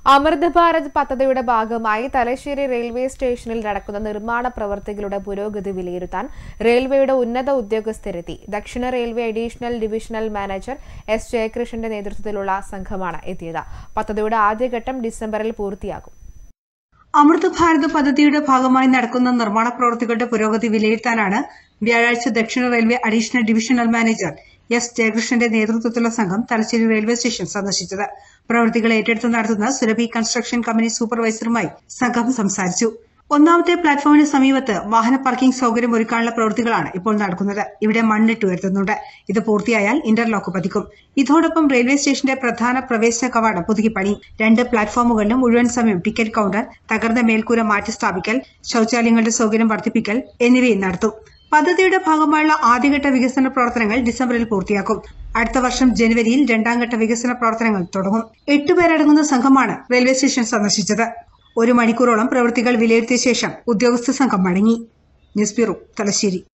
അമൃത് ഭാരത് പദ്ധതിയുടെ ഭാഗമായി തലശ്ശേരി റെയിൽവേ സ്റ്റേഷനിൽ നടക്കുന്ന നിർമ്മാണ പ്രവൃത്തികളുടെ പുരോഗതി വിലയിരുത്താൻ റെയിൽവേയുടെ ഉന്നത ഉദ്യോഗസ്ഥരെത്തി ദക്ഷിണ railway additional divisional manager S ജയകൃഷ്ണന്റെ നേതൃത്വത്തിലുള്ള സംഘമാണ് എത്തിയത് പദ്ധതിയുടെ ആദ്യഘട്ടം ഡിസംബറിൽ പൂർത്തിയാകും അമൃത് ഭാരത് പദ്ധതിയുടെ ഭാഗമായി നടക്കുന്ന നിർമ്മാണ പ്രവൃത്തികളുടെ പുരോഗതി വിലയിരുത്താനാണ് വ്യാഴാഴ്ച ദക്ഷിണ railway additional divisional manager S ജയകൃഷ്ണന്റെ നേതൃത്വത്തിലുള്ള സംഘം തലശ്ശേരി റെയിൽവേ സ്റ്റേഷൻ സന്ദർശിച്ചത് പ്രവൃത്തികൾ ഏറ്റെടുത്ത് നടത്തുന്ന സുരഭി കൺസ്ട്രക്ഷൻ കമ്പനി സൂപ്പർവൈസറുമായി സംഘം സംസാരിച്ചു ഒന്നാമത്തെ പ്ലാറ്റ്ഫോമിന് സമീപത്ത് വാഹന പാർക്കിംഗ് സൌകര്യം ഒരുക്കാനുള്ള പ്രവൃത്തികളാണ് ഇപ്പോൾ നടക്കുന്നത് ഇവിടെ മണ്ണിട്ട് ഉയർത്തുന്നുണ്ട് ഇത് പൂർത്തിയായാൽ ഇന്റർലോക്ക് പതിക്കും ഇതോടൊപ്പം റെയിൽവേ സ്റ്റേഷന്റെ പ്രധാന പ്രവേശന കവാടം പുതുക്കി പണിയും രണ്ട് പ്ലാറ്റ്ഫോമുകളിലും മുഴുവൻ സമയം ടിക്കറ്റ് കൌണ്ടർ തകർന്ന മേൽക്കൂര മാറ്റി സ്ഥാപിക്കൽ ശൌചാലയങ്ങളുടെ സൌകര്യം വർദ്ധിപ്പിക്കൽ എന്നിവയും നടത്തും പദ്ധതിയുടെ ഭാഗമായുള്ള ആദ്യഘട്ട വികസന പ്രവർത്തനങ്ങൾ ഡിസംബറിൽ പൂർത്തിയാക്കും അടുത്ത വർഷം ജനുവരിയിൽ രണ്ടാം ഘട്ട വികസന പ്രവർത്തനങ്ങൾ തുടങ്ങും എട്ടുപേരടങ്ങുന്ന സംഘമാണ് റെയിൽവേ സ്റ്റേഷൻ സന്ദർശിച്ചത് ഒരു മണിക്കൂറോളം പ്രവൃത്തികൾ വിലയിരുത്തിയ ശേഷം ഉദ്യോഗസ്ഥ സംഘം മടങ്ങി ന്യൂസ് ബ്യൂറോ തലശ്ശേരി